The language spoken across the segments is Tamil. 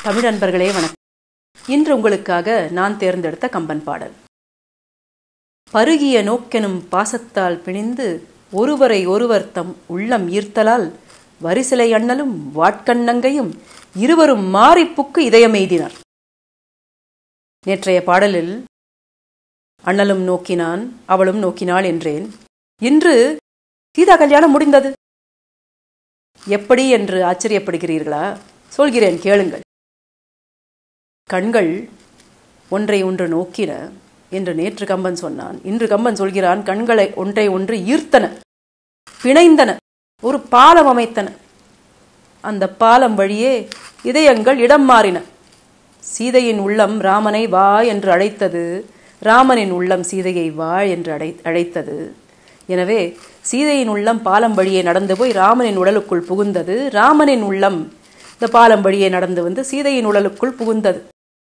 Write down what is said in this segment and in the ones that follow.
தமிழ் நண்பர்களே வணக்கம் இன்று உங்களுக்காக நான் தேர்ந்தெடுத்த கம்பன் பாடல் பருகிய நோக்கெனும் பாசத்தால் பிணிந்து ஒருவரை ஒருவர் தம் உள்ளம் ஈர்த்தலால் வரிசிலை அண்ணலும் வாட்கண்ணங்கையும் இருவரும் மாறிப்புக்கு இதயமெய்தினார் நேற்றைய பாடலில் அண்ணலும் நோக்கினான் அவளும் நோக்கினாள் என்றேன் இன்று சீதா கல்யாணம் முடிந்தது எப்படி என்று ஆச்சரியப்படுகிறீர்களா சொல்கிறேன் கேளுங்கள் கண்கள் ஒன்றை ஒன்று நோக்கின என்று நேற்று கம்பன் சொன்னான் இன்று கம்பன் சொல்கிறான் கண்களை ஒன்றை ஒன்று ஈர்த்தன பிணைந்தன ஒரு பாலம் அமைத்தன அந்த பாலம் வழியே இதயங்கள் இடம் மாறின சீதையின் உள்ளம் ராமனை வா என்று அழைத்தது ராமனின் உள்ளம் சீதையை வா என்று அடை அழைத்தது எனவே சீதையின் உள்ளம் பாலம் வழியே நடந்து போய் ராமனின் உடலுக்குள் புகுந்தது ராமனின் உள்ளம் இந்த பாலம் வழியே நடந்து வந்து சீதையின் உடலுக்குள் புகுந்தது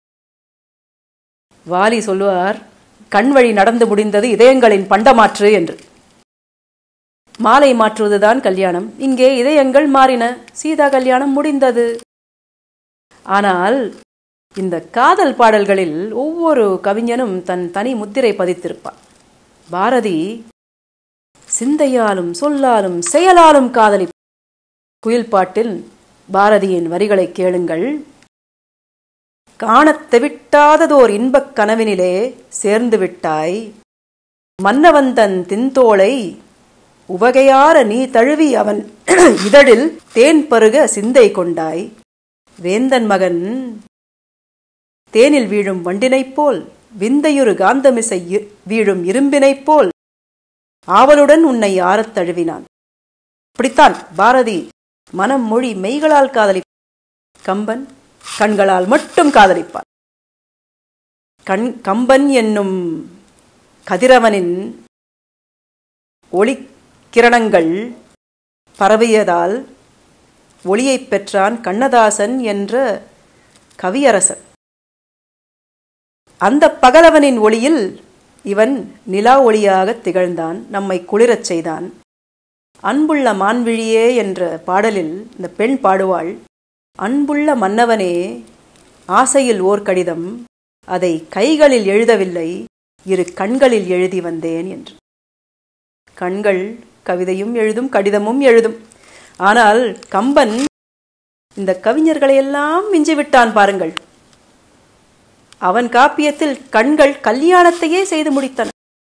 வாலி சொல்லுவார் கண் வழி நடந்து முடிந்தது இதயங்களின் பண்டமாற்று என்று மாலை மாற்றுவதுதான் கல்யாணம் இங்கே இதயங்கள் மாறின சீதா கல்யாணம் முடிந்தது ஆனால் இந்த காதல் பாடல்களில் ஒவ்வொரு கவிஞனும் தன் தனி முத்திரை பதித்திருப்பான் பாரதி சிந்தையாலும் சொல்லாலும் செயலாலும் காதலி குயில் பாட்டில் பாரதியின் வரிகளை கேளுங்கள் காணத் தெவிட்டாததோர் இன்பக் கனவினிலே சேர்ந்து விட்டாய் மன்னவந்தன் தின்தோளை உவகையார நீ தழுவி அவன் இதழில் தேன் பருக சிந்தை கொண்டாய் வேந்தன் மகன் தேனில் வீழும் வண்டினைப் போல் விந்தையுறு காந்தமிசை வீழும் இரும்பினைப் போல் ஆவலுடன் உன்னை ஆறத் தழுவினான் இப்படித்தான் பாரதி மனம் மொழி மெய்களால் காதலி கம்பன் கண்களால் மட்டும் காதலிப்பான் கண் கம்பன் என்னும் கதிரவனின் ஒளி கிரணங்கள் பரவியதால் ஒளியைப் பெற்றான் கண்ணதாசன் என்ற கவியரசன் அந்த பகலவனின் ஒளியில் இவன் நிலா ஒளியாக திகழ்ந்தான் நம்மை குளிரச் செய்தான் அன்புள்ள மான்விழியே என்ற பாடலில் இந்த பெண் பாடுவாள் அன்புள்ள மன்னவனே ஆசையில் ஓர் கடிதம் அதை கைகளில் எழுதவில்லை இரு கண்களில் எழுதி வந்தேன் என்று கண்கள் கவிதையும் எழுதும் கடிதமும் எழுதும் ஆனால் கம்பன் இந்த கவிஞர்களையெல்லாம் மிஞ்சிவிட்டான் பாருங்கள் அவன் காப்பியத்தில் கண்கள் கல்யாணத்தையே செய்து முடித்தன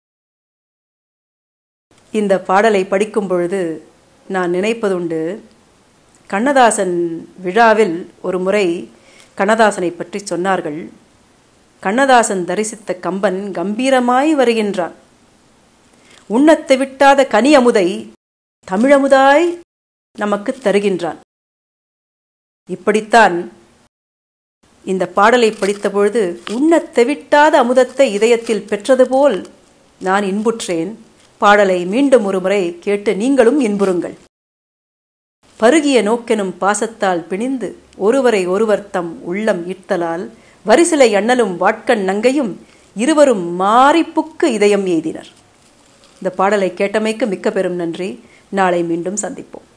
இந்த பாடலை படிக்கும் பொழுது நான் நினைப்பதுண்டு கண்ணதாசன் விழாவில் ஒரு முறை கண்ணதாசனை பற்றி சொன்னார்கள் கண்ணதாசன் தரிசித்த கம்பன் கம்பீரமாய் வருகின்றான் உண்ணத்தை விட்டாத கனி அமுதை தமிழமுதாய் நமக்கு தருகின்றான் இப்படித்தான் இந்த பாடலை படித்தபொழுது உண்ணத் தெவிட்டாத அமுதத்தை இதயத்தில் பெற்றது போல் நான் இன்புற்றேன் பாடலை மீண்டும் ஒரு முறை கேட்டு நீங்களும் இன்புறுங்கள் பருகிய நோக்கெனும் பாசத்தால் பிணிந்து ஒருவரை ஒருவர் தம் உள்ளம் ஈர்த்தலால் வரிசிலை அண்ணலும் வாட்கண் நங்கையும் இருவரும் மாறிப்புக்கு இதயம் எய்தினர் இந்த பாடலை கேட்டமைக்கு மிக்க பெரும் நன்றி நாளை மீண்டும் சந்திப்போம்